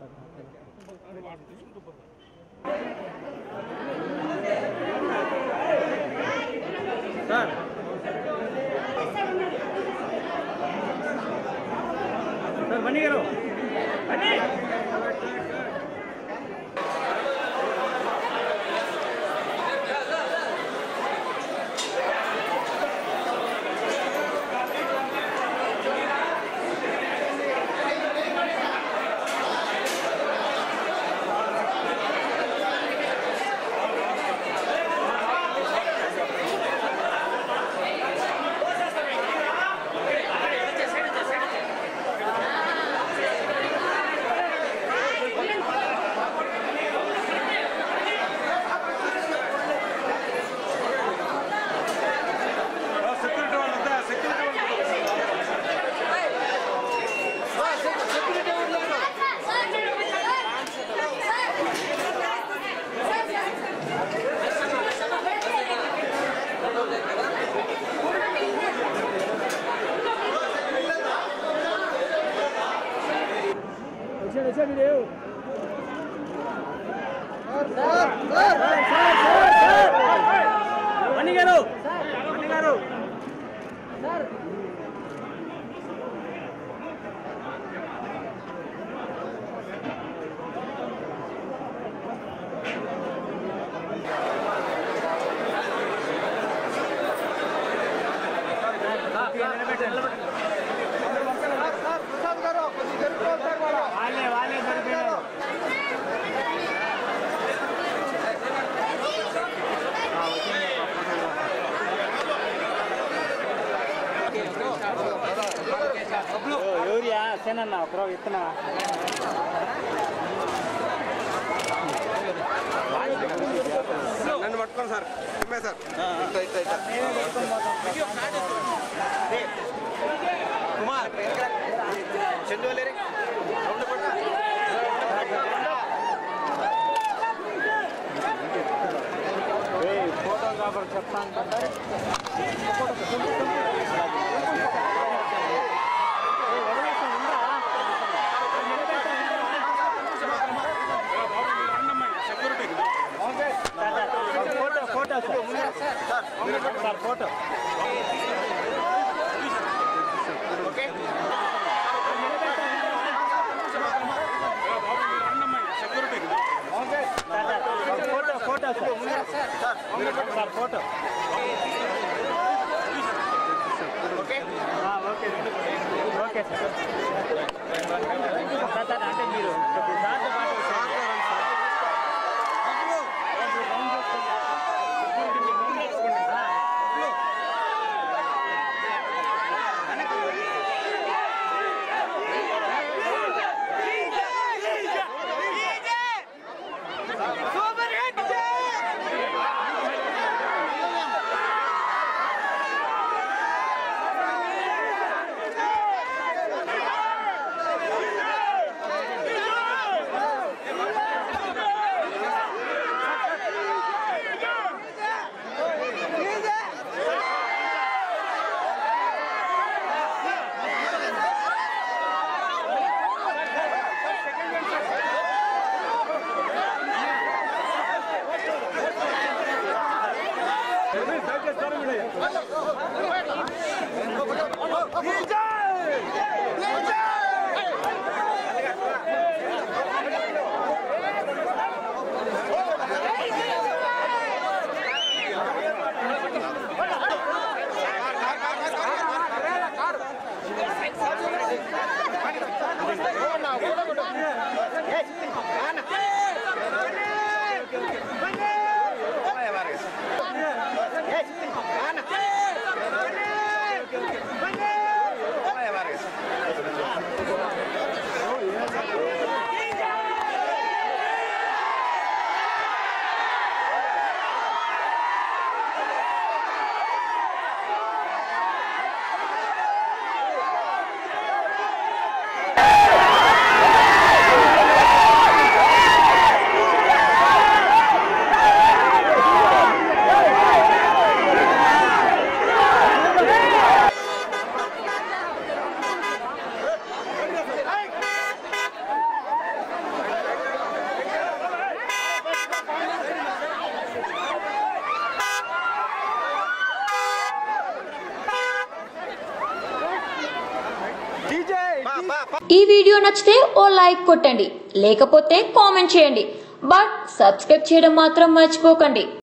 Sir sir Bunny గారు Bunny security వాళ్ళు వద్దా సెక్యూరిటీ వాళ్ళు వచ్చాడు వచ్చాడు లేవు బన్నీ గారు బన్నీ గారు వాళ్ళే వాళ్ళే సరిపోయారు ఎవరియా సేనన్న ఒకరో ఇస్తున్నా నన్ను పట్టుకోండి సార్ తిమ్మే సార్ ఇట్లా ఇట్లా ఇట్లా కుమార్ చందు లేరే రౌండ్ పట్టు ఫోటో కాబట్టి చెప్తాను photo photo sir sir photo photo photo sir sir photo okay okay sir sir sir అంటే మీరు దాంతో పాటు Hey! ఈ వీడియో నచ్చితే ఓ లైక్ కొట్టండి లేకపోతే కామెంట్ చేయండి బట్ సబ్స్క్రైబ్ చేయడం మాత్రం మర్చిపోకండి